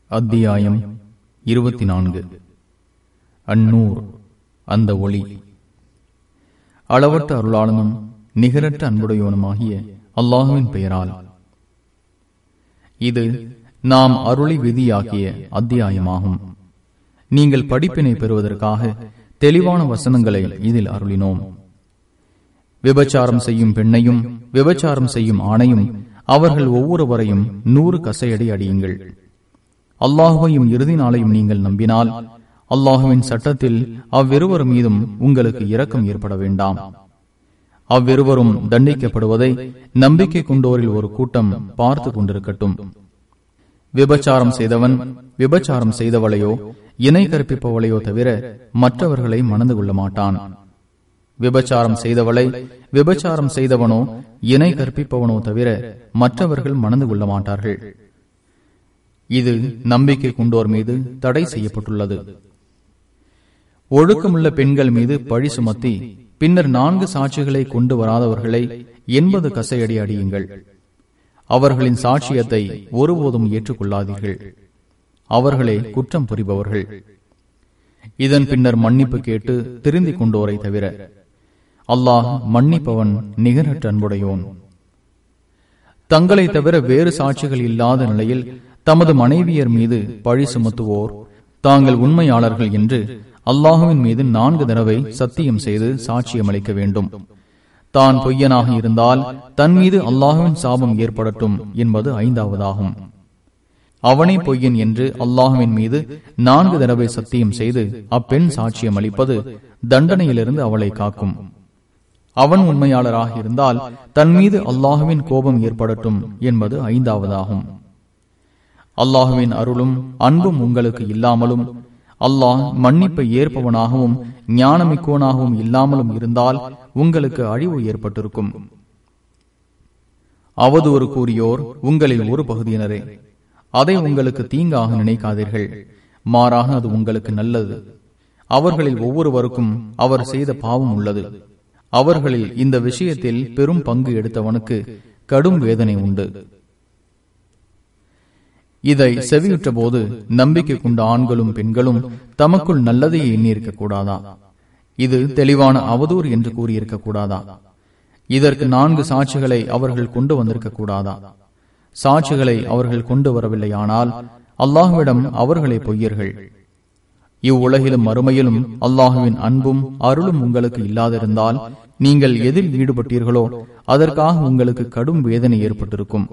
அத்தியாயம் இருபத்தி நான்கு அந்நூர் அந்த ஒளி அளவற்ற அருளாளனும் நிகரற்ற அன்புடையோனுமாகிய அல்லாஹுவின் பெயரால் இது நாம் அருளை விதியாக்கிய அத்தியாயமாகும் நீங்கள் படிப்பினை பெறுவதற்காக தெளிவான வசனங்களை இதில் அருளினோம் விபச்சாரம் செய்யும் பெண்ணையும் விபச்சாரம் செய்யும் ஆணையும் அவர்கள் ஒவ்வொருவரையும் நூறு கசையடி அடியுங்கள் அல்லாஹுவையும் இறுதி நாளையும் நீங்கள் நம்பினால் அல்லாஹுவின் சட்டத்தில் அவ்விருவர் மீதும் உங்களுக்கு இரக்கம் ஏற்பட வேண்டாம் அவ்விருவரும் தண்டிக்கப்படுவதை நம்பிக்கை கொண்டோரில் ஒரு கூட்டம் பார்த்து கொண்டிருக்கட்டும் விபச்சாரம் செய்தவன் விபச்சாரம் செய்தவளையோ இணை கற்பிப்பவளையோ தவிர மற்றவர்களை மணந்து கொள்ள மாட்டான் விபச்சாரம் செய்தவளை விபச்சாரம் செய்தவனோ இணை கற்பிப்பவனோ தவிர மற்றவர்கள் மணந்து கொள்ள மாட்டார்கள் இது நம்பிக்கை கொண்டோர் மீது தடை செய்யப்பட்டுள்ளது ஒழுக்கமுள்ள பெண்கள் மீது பழி சுமத்தி பின்னர் நான்கு சாட்சிகளை கொண்டு வராதவர்களை எண்பது கசையடி அடியுங்கள் அவர்களின் சாட்சியத்தை ஒருபோதும் ஏற்றுக்கொள்ளாதீர்கள் அவர்களே குற்றம் புரிபவர்கள் இதன் பின்னர் மன்னிப்பு கேட்டு திருந்திக் கொண்டோரை தவிர அல்லாஹ் மன்னிப்பவன் நிகரற்ற அன்புடையோன் தங்களை தவிர வேறு சாட்சிகள் இல்லாத நிலையில் தமது மனைவியர் மீது பழி சுமத்துவோர் தாங்கள் உண்மையாளர்கள் என்று அல்லாஹுவின் மீது நான்கு தடவை சத்தியம் செய்து சாட்சியம் அளிக்க வேண்டும் தான் பொய்யனாக இருந்தால் தன் மீது அல்லாஹுவின் சாபம் ஏற்படட்டும் என்பது ஐந்தாவதாகும் அவனே பொய்யன் என்று அல்லாஹுவின் மீது நான்கு தடவை சத்தியம் செய்து அப்பெண் சாட்சியம் அளிப்பது தண்டனையிலிருந்து அவளை காக்கும் அவன் உண்மையாளராக இருந்தால் தன் மீது அல்லாஹுவின் கோபம் ஏற்படட்டும் என்பது ஐந்தாவதாகும் அல்லாஹுவின் அருளும் அன்பும் உங்களுக்கு இல்லாமலும் அல்லாஹ் மன்னிப்பை ஏற்பவனாகவும் ஞானமிக்கோனாகவும் இல்லாமலும் இருந்தால் உங்களுக்கு அழிவு ஏற்பட்டிருக்கும் அவதூறு கூறியோர் உங்களில் ஒரு பகுதியினரே அதை உங்களுக்கு தீங்காக நினைக்காதீர்கள் மாறாக அது உங்களுக்கு நல்லது அவர்களில் ஒவ்வொருவருக்கும் அவர் செய்த பாவம் உள்ளது அவர்களில் இந்த விஷயத்தில் பெரும் பங்கு எடுத்தவனுக்கு கடும் வேதனை உண்டு இதை செவியுற்ற போது நம்பிக்கை கொண்ட ஆண்களும் பெண்களும் தமக்குள் நல்லதையே எண்ணியிருக்க கூடாதா இது தெளிவான அவதூறு என்று கூறியிருக்க கூடாதா இதற்கு நான்கு சாட்சிகளை அவர்கள் கொண்டு வந்திருக்க கூடாதா சாட்சிகளை அவர்கள் கொண்டு வரவில்லையானால் அல்லாஹுவிடம் அவர்களே பொய்யர்கள் இவ்வுலகிலும் மறுமையிலும் அல்லாஹுவின் அன்பும் அருளும் உங்களுக்கு இல்லாதிருந்தால் நீங்கள் எதில் ஈடுபட்டீர்களோ அதற்காக உங்களுக்கு கடும் வேதனை ஏற்பட்டிருக்கும்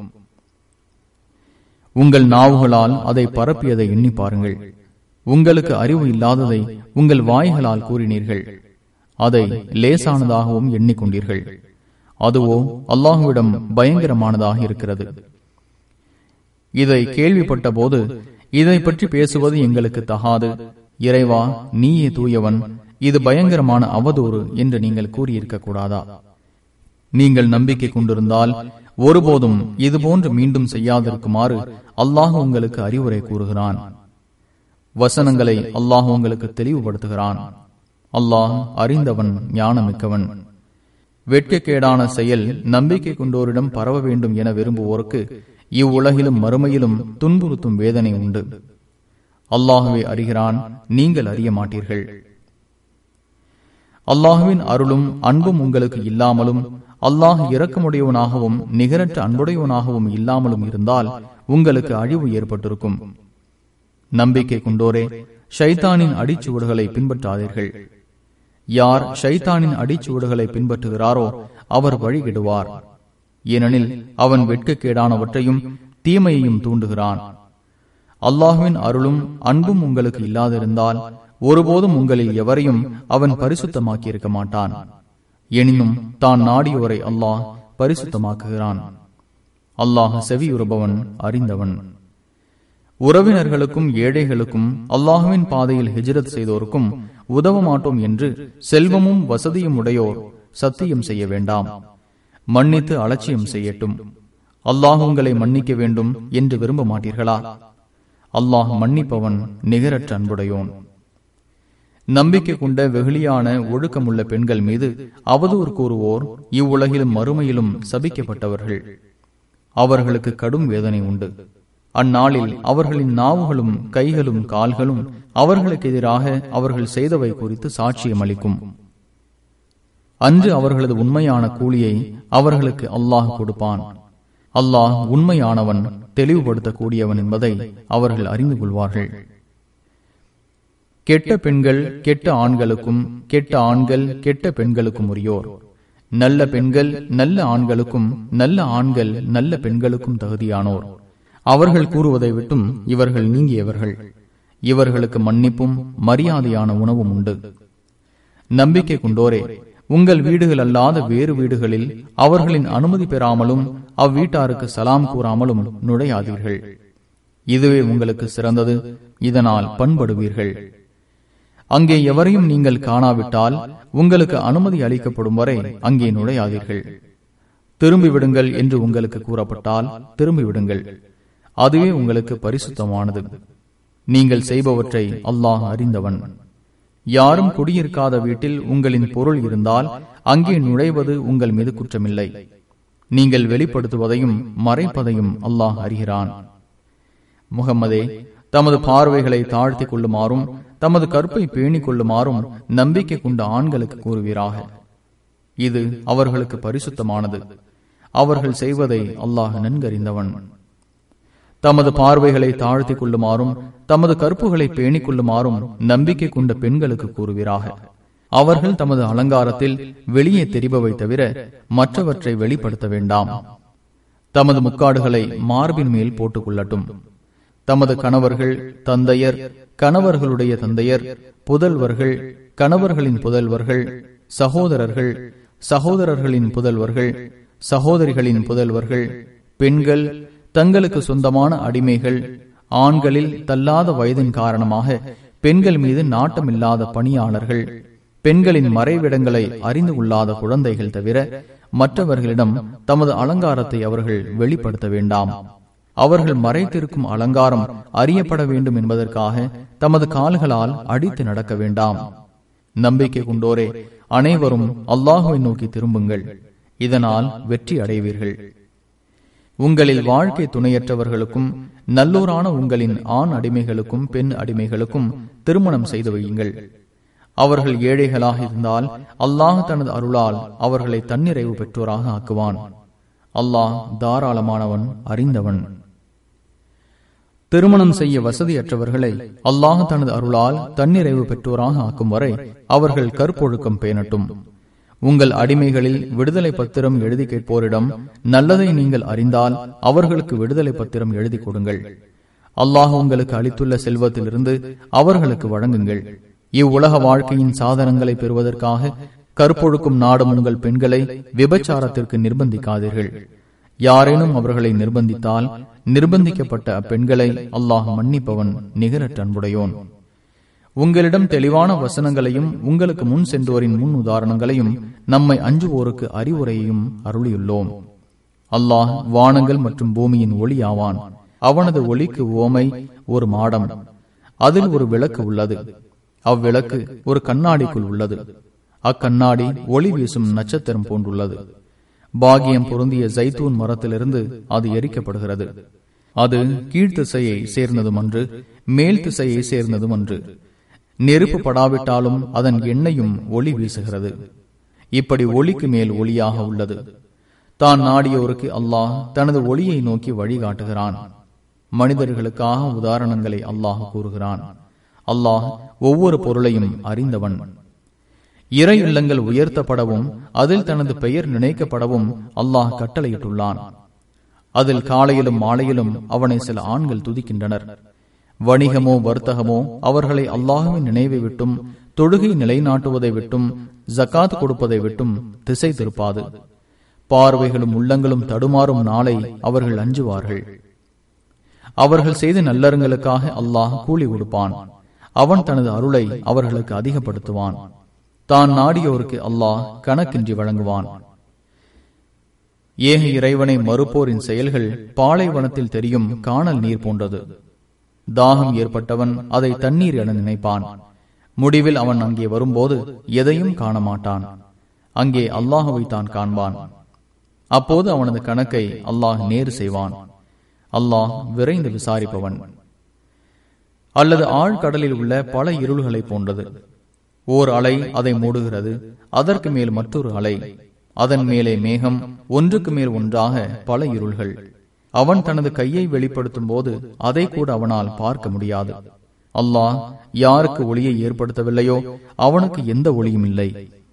உங்கள் நாவுகளால் அதை பரப்பியதை எண்ணி பாருங்கள் உங்களுக்கு அறிவு இல்லாததை உங்கள் வாய்களால் கூறினீர்கள் அதை லேசானதாகவும் எண்ணிக்கொண்டீர்கள் அதுவோ அல்லாஹுவிடம் பயங்கரமானதாக இருக்கிறது இதை கேள்விப்பட்ட போது இதை பற்றி பேசுவது எங்களுக்கு தகாது இறைவா நீயே தூயவன் இது பயங்கரமான அவதூறு என்று நீங்கள் கூறியிருக்க கூடாதா நீங்கள் நம்பிக்கை கொண்டிருந்தால் ஒருபோதும் இதுபோன்று மீண்டும் செய்யாதிருக்குமாறு அல்லாஹ் உங்களுக்கு அறிவுரை கூறுகிறான் வசனங்களை அல்லாஹ் உங்களுக்கு தெளிவுபடுத்துகிறான் அல்லாஹ் அறிந்தவன் ஞானமிக்கவன் வெட்கக்கேடான செயல் நம்பிக்கை கொண்டோரிடம் பரவ வேண்டும் என விரும்புவோருக்கு இவ்வுலகிலும் மறுமையிலும் துன்புறுத்தும் வேதனை உண்டு அல்லாஹுவே அறிகிறான் நீங்கள் அறிய மாட்டீர்கள் அல்லாஹுவின் அருளும் அன்பும் உங்களுக்கு இல்லாமலும் அல்லாஹ் இரக்கமுடையவனாகவும் நிகரற்ற அன்புடையவனாகவும் இல்லாமலும் இருந்தால் உங்களுக்கு அழிவு ஏற்பட்டிருக்கும் நம்பிக்கை கொண்டோரே ஷைத்தானின் அடிச்சுவடுகளை பின்பற்றாதீர்கள் யார் ஷைத்தானின் அடிச்சுவடுகளை பின்பற்றுகிறாரோ அவர் வழிகிடுவார் ஏனெனில் அவன் வெட்கக்கேடானவற்றையும் தீமையையும் தூண்டுகிறான் அல்லாஹுவின் அருளும் அன்பும் உங்களுக்கு இல்லாதிருந்தால் ஒருபோதும் உங்களில் எவரையும் அவன் பரிசுத்தமாக்கி இருக்க மாட்டான் எனினும் தான் நாடியோரை அல்லாஹ் பரிசுத்தமாக்குகிறான் அல்லாஹ் செவியுறுபவன் அறிந்தவன் உறவினர்களுக்கும் ஏழைகளுக்கும் அல்லாஹுவின் பாதையில் ஹிஜரத் செய்தோருக்கும் உதவ மாட்டோம் என்று செல்வமும் வசதியும் உடையோர் சத்தியம் செய்ய வேண்டாம் மன்னித்து அலட்சியம் செய்யட்டும் அல்லாஹ் உங்களை மன்னிக்க வேண்டும் என்று விரும்ப மாட்டீர்களா அல்லாஹ் மன்னிப்பவன் நிகரற்ற அன்புடையோன் நம்பிக்கை கொண்ட வெகுளியான ஒழுக்கமுள்ள பெண்கள் மீது அவதூறு கூறுவோர் இவ்வுலகிலும் மறுமையிலும் சபிக்கப்பட்டவர்கள் அவர்களுக்கு கடும் வேதனை உண்டு அந்நாளில் அவர்களின் நாவுகளும் கைகளும் கால்களும் அவர்களுக்கு எதிராக அவர்கள் செய்தவை குறித்து சாட்சியம் அளிக்கும் அன்று அவர்களது உண்மையான கூலியை அவர்களுக்கு அல்லாஹ் கொடுப்பான் அல்லாஹ் உண்மையானவன் தெளிவுபடுத்தக்கூடியவன் என்பதை அவர்கள் அறிந்து கொள்வார்கள் கெட்ட பெண்கள் கெட்ட ஆண்களுக்கும் கெட்ட ஆண்கள் கெட்ட பெண்களுக்கும் உரியோர் நல்ல பெண்கள் நல்ல ஆண்களுக்கும் நல்ல ஆண்கள் நல்ல பெண்களுக்கும் தகுதியானோர் அவர்கள் கூறுவதை விட்டும் இவர்கள் நீங்கியவர்கள் இவர்களுக்கு மன்னிப்பும் மரியாதையான உணவும் உண்டு நம்பிக்கை கொண்டோரே உங்கள் வீடுகள் அல்லாத வேறு வீடுகளில் அவர்களின் அனுமதி பெறாமலும் அவ்வீட்டாருக்கு சலாம் கூறாமலும் நுழையாதீர்கள் இதுவே உங்களுக்கு சிறந்தது இதனால் பண்படுவீர்கள் அங்கே எவரையும் நீங்கள் காணாவிட்டால் உங்களுக்கு அனுமதி அளிக்கப்படும் வரை அங்கே நுழையாதீர்கள் திரும்பி விடுங்கள் என்று உங்களுக்கு கூறப்பட்டால் திரும்பி விடுங்கள் அதுவே உங்களுக்கு பரிசுத்தமானது நீங்கள் செய்பவற்றை அல்லாஹ் அறிந்தவன் யாரும் குடியிருக்காத வீட்டில் உங்களின் பொருள் இருந்தால் அங்கே நுழைவது உங்கள் மீது குற்றமில்லை நீங்கள் வெளிப்படுத்துவதையும் மறைப்பதையும் அல்லாஹ் அறிகிறான் முகம்மதே தமது பார்வைகளை தாழ்த்தி கொள்ளுமாறும் தமது கற்பை பேணிக் கொள்ளுமாறும் நம்பிக்கை கொண்ட ஆண்களுக்கு கூறுவீராக இது அவர்களுக்கு பரிசுத்தமானது அவர்கள் செய்வதை அல்லாஹ் நன்கறிந்தவன் தமது பார்வைகளை தாழ்த்தி கொள்ளுமாறும் தமது கற்புகளை பேணிக் கொள்ளுமாறும் நம்பிக்கை கொண்ட பெண்களுக்கு கூறுவீராக அவர்கள் தமது அலங்காரத்தில் வெளியே தெரிபவை தவிர மற்றவற்றை வெளிப்படுத்த வேண்டாம் தமது முக்காடுகளை மார்பின் மேல் போட்டுக் கொள்ளட்டும் தமது கணவர்கள் தந்தையர் கணவர்களுடைய தந்தையர் புதல்வர்கள் கணவர்களின் புதல்வர்கள் சகோதரர்கள் சகோதரர்களின் புதல்வர்கள் சகோதரிகளின் புதல்வர்கள் பெண்கள் தங்களுக்கு சொந்தமான அடிமைகள் ஆண்களில் தள்ளாத வயதின் காரணமாக பெண்கள் மீது நாட்டமில்லாத பணியாளர்கள் பெண்களின் மறைவிடங்களை அறிந்து கொள்ளாத குழந்தைகள் தவிர மற்றவர்களிடம் தமது அலங்காரத்தை அவர்கள் வெளிப்படுத்த வேண்டாம் அவர்கள் மறைத்திருக்கும் அலங்காரம் அறியப்பட வேண்டும் என்பதற்காக தமது கால்களால் அடித்து நடக்க வேண்டாம் நம்பிக்கை கொண்டோரே அனைவரும் அல்லாஹுவை நோக்கி திரும்புங்கள் இதனால் வெற்றி அடைவீர்கள் உங்களில் வாழ்க்கை துணையற்றவர்களுக்கும் நல்லோரான உங்களின் ஆண் அடிமைகளுக்கும் பெண் அடிமைகளுக்கும் திருமணம் செய்து வையுங்கள் அவர்கள் ஏழைகளாக இருந்தால் அல்லாஹ் தனது அருளால் அவர்களை தன்னிறைவு பெற்றோராக ஆக்குவான் அல்லாஹ் தாராளமானவன் அறிந்தவன் திருமணம் செய்ய வசதியற்றவர்களை அல்லாஹ் தனது அருளால் தன்னிறைவு பெற்றோராக ஆக்கும் வரை அவர்கள் கற்பொழுக்கம் பேணட்டும் உங்கள் அடிமைகளில் விடுதலை பத்திரம் எழுதி கேட்போரிடம் நல்லதை நீங்கள் அறிந்தால் அவர்களுக்கு விடுதலை பத்திரம் எழுதி கொடுங்கள் அல்லாஹ் உங்களுக்கு அளித்துள்ள செல்வத்திலிருந்து அவர்களுக்கு வழங்குங்கள் இவ்வுலக வாழ்க்கையின் சாதனங்களை பெறுவதற்காக கற்பொழுக்கும் நாடும் உங்கள் பெண்களை விபச்சாரத்திற்கு நிர்பந்திக்காதீர்கள் யாரேனும் அவர்களை நிர்பந்தித்தால் நிர்பந்திக்கப்பட்ட அப்பெண்களை அல்லாஹ் மன்னிப்பவன் நிகரற்ற அன்புடையோன் உங்களிடம் தெளிவான வசனங்களையும் உங்களுக்கு முன் சென்றோரின் முன் உதாரணங்களையும் நம்மை அஞ்சுவோருக்கு அறிவுரையையும் அருளியுள்ளோம் அல்லாஹ் வானங்கள் மற்றும் பூமியின் ஒளி ஆவான் அவனது ஒளிக்கு ஓமை ஒரு மாடம் அதில் ஒரு விளக்கு உள்ளது அவ்விளக்கு ஒரு கண்ணாடிக்குள் உள்ளது அக்கண்ணாடி ஒளி வீசும் நட்சத்திரம் போன்றுள்ளது பாகியம் பொருந்திய ஜைத்தூன் மரத்திலிருந்து அது எரிக்கப்படுகிறது அது கீழ்த்திசையை சேர்ந்ததும் அன்று மேல் திசையை சேர்ந்ததும் அன்று நெருப்பு படாவிட்டாலும் அதன் எண்ணெயும் ஒளி வீசுகிறது இப்படி ஒளிக்கு மேல் ஒளியாக உள்ளது தான் நாடியோருக்கு அல்லாஹ் தனது ஒளியை நோக்கி வழிகாட்டுகிறான் மனிதர்களுக்காக உதாரணங்களை அல்லாஹ் கூறுகிறான் அல்லாஹ் ஒவ்வொரு பொருளையும் அறிந்தவன் இறை இல்லங்கள் உயர்த்தப்படவும் அதில் தனது பெயர் நினைக்கப்படவும் அல்லாஹ் கட்டளையிட்டுள்ளான் அதில் காலையிலும் மாலையிலும் அவனை சில ஆண்கள் துதிக்கின்றனர் வணிகமோ வர்த்தகமோ அவர்களை அல்லாஹுவின் நினைவை விட்டும் தொழுகை நிலைநாட்டுவதை விட்டும் ஜக்காத் கொடுப்பதை விட்டும் திசை திருப்பாது பார்வைகளும் உள்ளங்களும் தடுமாறும் நாளை அவர்கள் அஞ்சுவார்கள் அவர்கள் செய்த நல்லறங்களுக்காக அல்லாஹ் கூலி கொடுப்பான் அவன் தனது அருளை அவர்களுக்கு அதிகப்படுத்துவான் தான் நாடியோருக்கு அல்லாஹ் கணக்கின்றி வழங்குவான் ஏக இறைவனை மறுப்போரின் செயல்கள் பாலைவனத்தில் தெரியும் காணல் நீர் போன்றது தாகம் ஏற்பட்டவன் அதை தண்ணீர் என நினைப்பான் முடிவில் அவன் அங்கே வரும்போது எதையும் காண மாட்டான் அங்கே அல்லாஹுவை தான் காண்பான் அப்போது அவனது கணக்கை அல்லாஹ் நேர் செய்வான் அல்லாஹ் விரைந்து விசாரிப்பவன் அல்லது ஆழ்கடலில் உள்ள பல இருள்களை போன்றது ஓர் அலை அதை மூடுகிறது அதற்கு மேல் மற்றொரு அலை அதன் மேலே மேகம் ஒன்றுக்கு மேல் ஒன்றாக பல இருள்கள் அவன் தனது கையை வெளிப்படுத்தும் போது அதை கூட அவனால் பார்க்க முடியாது அல்லாஹ் யாருக்கு ஒளியை ஏற்படுத்தவில்லையோ அவனுக்கு எந்த ஒளியும் இல்லை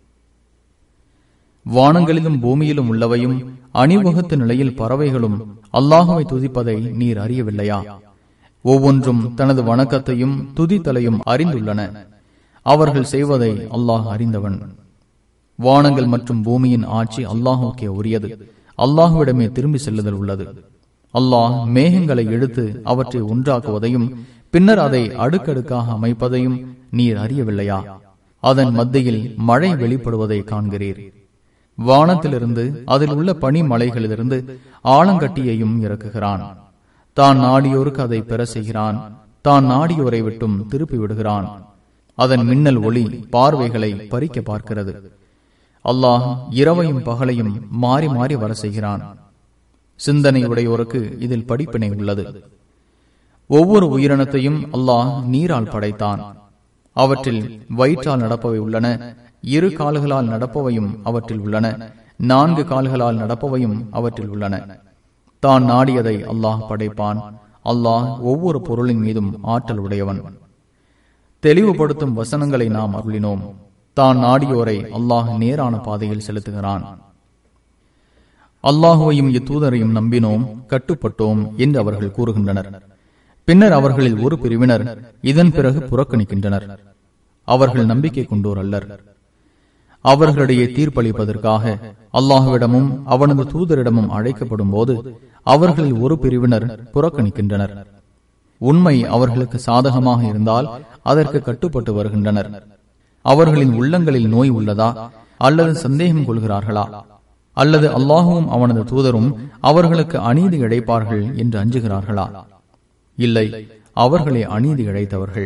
வானங்களிலும் பூமியிலும் உள்ளவையும் அணிவகுத்த நிலையில் பறவைகளும் அல்லாஹுவை துதிப்பதை நீர் அறியவில்லையா ஒவ்வொன்றும் தனது வணக்கத்தையும் துதித்தலையும் அறிந்துள்ளன அவர்கள் செய்வதை அல்லாஹ் அறிந்தவன் வானங்கள் மற்றும் பூமியின் ஆட்சி அல்லாஹுக்கே உரியது அல்லாஹுவிடமே திரும்பி செல்லுதல் உள்ளது அல்லாஹ் மேகங்களை எடுத்து அவற்றை ஒன்றாக்குவதையும் பின்னர் அதை அடுக்கடுக்காக அமைப்பதையும் நீர் அறியவில்லையா அதன் மத்தியில் மழை வெளிப்படுவதை காண்கிறீர் வானத்திலிருந்து அதில் உள்ள பனிமலைகளிலிருந்து ஆழங்கட்டியையும் இறக்குகிறான் தான் நாடியோருக்கு அதை பெற செய்கிறான் தான் நாடியோரை விட்டும் திருப்பி விடுகிறான் அதன் மின்னல் ஒளி பார்வைகளை பறிக்க பார்க்கிறது அல்லாஹ் இரவையும் பகலையும் மாறி மாறி வர செய்கிறான் சிந்தனை உடையோருக்கு இதில் படிப்பினை உள்ளது ஒவ்வொரு உயிரினத்தையும் அல்லாஹ் நீரால் படைத்தான் அவற்றில் வயிற்றால் நடப்பவை உள்ளன இரு கால்களால் நடப்பவையும் அவற்றில் உள்ளன நான்கு கால்களால் நடப்பவையும் அவற்றில் உள்ளன தான் நாடியதை அல்லாஹ் படைப்பான் அல்லாஹ் ஒவ்வொரு பொருளின் மீதும் ஆற்றல் உடையவன் தெளிவுபடுத்தும் வசனங்களை நாம் அருளினோம் தான் நாடியோரை அல்லாஹ் நேரான பாதையில் செலுத்துகிறான் அல்லாஹுவையும் இத்தூதரையும் நம்பினோம் கட்டுப்பட்டோம் என்று அவர்கள் கூறுகின்றனர் பின்னர் அவர்களில் ஒரு பிரிவினர் இதன் பிறகு புறக்கணிக்கின்றனர் அவர்கள் நம்பிக்கை கொண்டோர் அல்லர் அவர்களிடையே தீர்ப்பளிப்பதற்காக அல்லாஹுவிடமும் அவனது தூதரிடமும் அழைக்கப்படும் போது அவர்களில் ஒரு பிரிவினர் புறக்கணிக்கின்றனர் உண்மை அவர்களுக்கு சாதகமாக இருந்தால் அதற்கு கட்டுப்பட்டு வருகின்றனர் அவர்களின் உள்ளங்களில் நோய் உள்ளதா அல்லது சந்தேகம் கொள்கிறார்களா அல்லது அல்லாஹுவும் அவனது தூதரும் அவர்களுக்கு அநீதி இழைப்பார்கள் என்று அஞ்சுகிறார்களா இல்லை அவர்களே அநீதி இழைத்தவர்கள்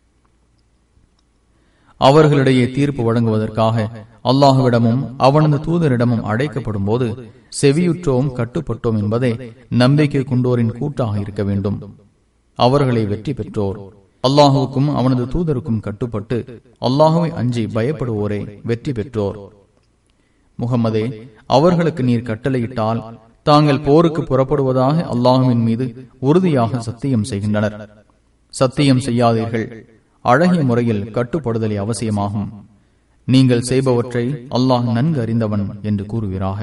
அவர்களிடையே தீர்ப்பு வழங்குவதற்காக அல்லாஹுவிடமும் அவனது தூதரிடமும் அழைக்கப்படும் போது செவியுற்றோம் கட்டுப்பட்டோம் என்பதே நம்பிக்கை கொண்டோரின் கூட்டாக இருக்க வேண்டும் அவர்களை வெற்றி பெற்றோர் அல்லாஹுவுக்கும் அவனது தூதருக்கும் கட்டுப்பட்டு அல்லாஹுவை அஞ்சி பயப்படுவோரே வெற்றி பெற்றோர் முகமதே அவர்களுக்கு நீர் கட்டளையிட்டால் தாங்கள் போருக்கு புறப்படுவதாக அல்லாஹுவின் மீது உறுதியாக சத்தியம் செய்கின்றனர் சத்தியம் செய்யாதீர்கள் அழகிய முறையில் கட்டுப்படுதலை அவசியமாகும் நீங்கள் செய்பவற்றை அல்லாஹ் நன்கு அறிந்தவன் என்று கூறுவீராக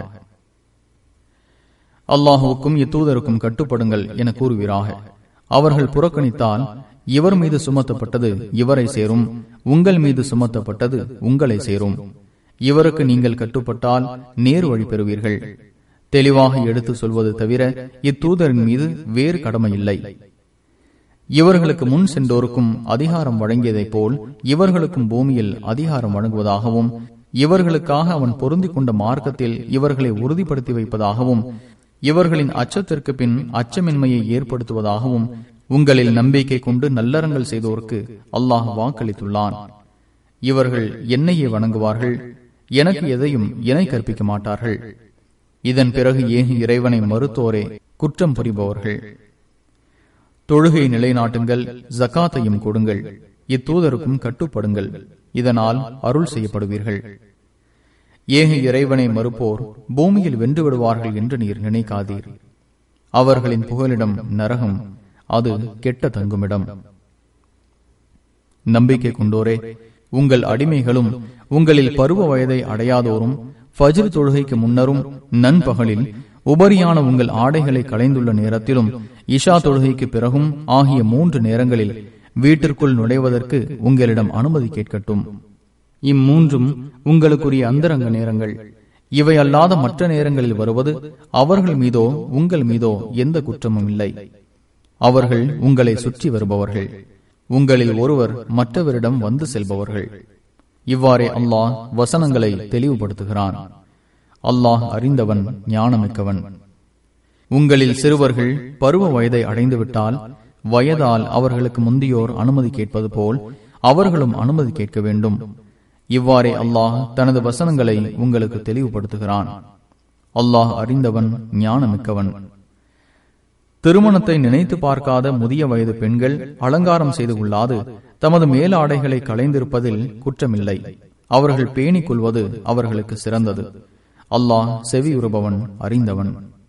அல்லாஹுவுக்கும் இத்தூதருக்கும் கட்டுப்படுங்கள் என கூறுவீராக அவர்கள் புறக்கணித்தால் இவர் மீது சுமத்தப்பட்டது இவரை சேரும் உங்கள் மீது சுமத்தப்பட்டது உங்களை சேரும் இவருக்கு நீங்கள் கட்டுப்பட்டால் நேர் வழி பெறுவீர்கள் தெளிவாக எடுத்து சொல்வது தவிர இத்தூதரின் மீது வேறு கடமை இல்லை இவர்களுக்கு முன் சென்றோருக்கும் அதிகாரம் வழங்கியதைப் போல் இவர்களுக்கும் பூமியில் அதிகாரம் வழங்குவதாகவும் இவர்களுக்காக அவன் பொருந்திக் கொண்ட மார்க்கத்தில் இவர்களை உறுதிப்படுத்தி வைப்பதாகவும் இவர்களின் அச்சத்திற்கு பின் அச்சமின்மையை ஏற்படுத்துவதாகவும் உங்களில் நம்பிக்கை கொண்டு நல்லறங்கள் செய்தோருக்கு அல்லாஹ் வாக்களித்துள்ளான் இவர்கள் என்னையே வணங்குவார்கள் எனக்கு எதையும் இணை கற்பிக்க மாட்டார்கள் இதன் பிறகு ஏன் இறைவனை மறுத்தோரே குற்றம் புரிபவர்கள் தொழுகை நிலைநாட்டுங்கள் ஜக்காத்தையும் கொடுங்கள் இத்தூதருக்கும் கட்டுப்படுங்கள் இதனால் அருள் செய்யப்படுவீர்கள் ஏக இறைவனை மறுப்போர் பூமியில் வென்று விடுவார்கள் என்று நீர் நினைக்காதீர் அவர்களின் புகலிடம் நரகம் அது கெட்ட தங்குமிடம் நம்பிக்கை கொண்டோரே உங்கள் அடிமைகளும் உங்களில் பருவ வயதை அடையாதோரும் ஃபஜ்ர் தொழுகைக்கு முன்னரும் நண்பகலில் உபரியான உங்கள் ஆடைகளை களைந்துள்ள நேரத்திலும் இஷா தொழுகைக்கு பிறகும் ஆகிய மூன்று நேரங்களில் வீட்டிற்குள் நுழைவதற்கு உங்களிடம் அனுமதி கேட்கட்டும் இம்மூன்றும் உங்களுக்குரிய அந்தரங்க நேரங்கள் இவை அல்லாத மற்ற நேரங்களில் வருவது அவர்கள் மீதோ உங்கள் மீதோ எந்த குற்றமும் இல்லை அவர்கள் உங்களை சுற்றி வருபவர்கள் உங்களில் ஒருவர் மற்றவரிடம் வந்து செல்பவர்கள் இவ்வாறே அல்லாஹ் வசனங்களை தெளிவுபடுத்துகிறான் அல்லாஹ் அறிந்தவன் ஞானமிக்கவன் உங்களில் சிறுவர்கள் பருவ வயதை அடைந்துவிட்டால் வயதால் அவர்களுக்கு முந்தியோர் அனுமதி கேட்பது போல் அவர்களும் அனுமதி கேட்க வேண்டும் இவ்வாறே அல்லாஹ் தனது வசனங்களை உங்களுக்கு தெளிவுபடுத்துகிறான் அல்லாஹ் அறிந்தவன் ஞானமிக்கவன் திருமணத்தை நினைத்து பார்க்காத முதிய வயது பெண்கள் அலங்காரம் செய்து கொள்ளாது தமது மேலாடைகளை களைந்திருப்பதில் குற்றமில்லை அவர்கள் பேணிக் கொள்வது அவர்களுக்கு சிறந்தது அல்லாஹ் செவியுறுபவன் அறிந்தவன்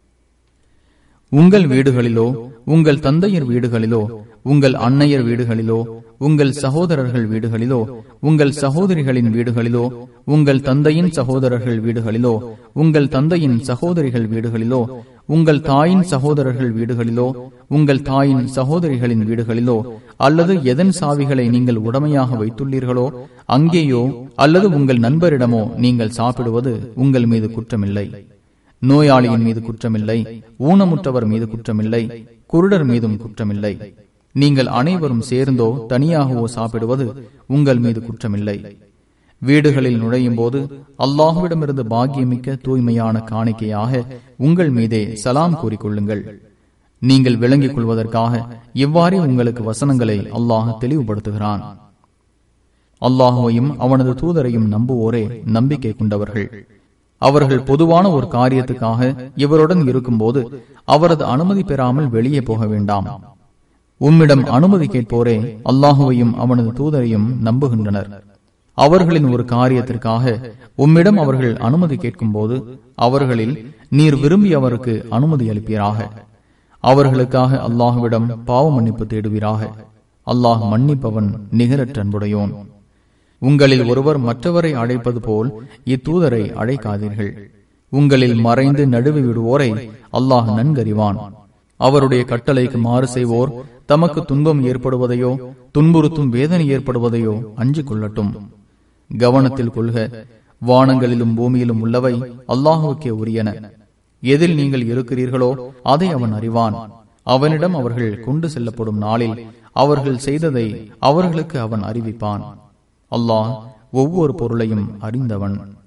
உங்கள் வீடுகளிலோ உங்கள் தந்தையர் வீடுகளிலோ உங்கள் அன்னையர் வீடுகளிலோ உங்கள் சகோதரர்கள் வீடுகளிலோ உங்கள் சகோதரிகளின் வீடுகளிலோ உங்கள் தந்தையின் சகோதரர்கள் வீடுகளிலோ உங்கள் தந்தையின் சகோதரிகள் வீடுகளிலோ உங்கள் தாயின் சகோதரர்கள் வீடுகளிலோ உங்கள் தாயின் சகோதரிகளின் வீடுகளிலோ அல்லது எதன் சாவிகளை நீங்கள் உடமையாக வைத்துள்ளீர்களோ அங்கேயோ அல்லது உங்கள் நண்பரிடமோ நீங்கள் சாப்பிடுவது உங்கள் மீது குற்றமில்லை நோயாளியின் மீது குற்றமில்லை ஊனமுற்றவர் மீது குற்றமில்லை குருடர் மீதும் குற்றமில்லை நீங்கள் அனைவரும் சேர்ந்தோ தனியாகவோ சாப்பிடுவது உங்கள் மீது குற்றமில்லை வீடுகளில் நுழையும் போது அல்லாஹுவிடமிருந்து பாக்கியமிக்க தூய்மையான காணிக்கையாக உங்கள் மீதே சலாம் கூறிக்கொள்ளுங்கள் நீங்கள் விளங்கிக் கொள்வதற்காக இவ்வாறே உங்களுக்கு வசனங்களை அல்லாஹ் தெளிவுபடுத்துகிறான் அல்லாஹுவையும் அவனது தூதரையும் நம்புவோரே நம்பிக்கை கொண்டவர்கள் அவர்கள் பொதுவான ஒரு காரியத்துக்காக இவருடன் இருக்கும்போது அவரது அனுமதி பெறாமல் வெளியே போக வேண்டாம் உம்மிடம் அனுமதி கேட்போரே அல்லாஹுவையும் அவனது தூதரையும் நம்புகின்றனர் அவர்களின் ஒரு காரியத்திற்காக உம்மிடம் அவர்கள் அனுமதி கேட்கும் போது அவர்களில் நீர் விரும்பி அவருக்கு அனுமதி அளிப்பீராக அவர்களுக்காக அல்லாஹுவிடம் பாவ மன்னிப்பு தேடுவீராக அல்லாஹ் மன்னிப்பவன் நிகரற்ற அன்புடையோன் உங்களில் ஒருவர் மற்றவரை அழைப்பது போல் இத்தூதரை அழைக்காதீர்கள் உங்களில் மறைந்து நடுவி விடுவோரை அல்லாஹ் நன்கறிவான் அவருடைய கட்டளைக்கு மாறு செய்வோர் தமக்கு துன்பம் ஏற்படுவதையோ துன்புறுத்தும் வேதனை ஏற்படுவதையோ அஞ்சு கொள்ளட்டும் கவனத்தில் கொள்க வானங்களிலும் பூமியிலும் உள்ளவை அல்லாஹுக்கே உரியன எதில் நீங்கள் இருக்கிறீர்களோ அதை அவன் அறிவான் அவனிடம் அவர்கள் கொண்டு செல்லப்படும் நாளில் அவர்கள் செய்ததை அவர்களுக்கு அவன் அறிவிப்பான் அல்லாஹ் ஒவ்வொரு பொருளையும் அறிந்தவன்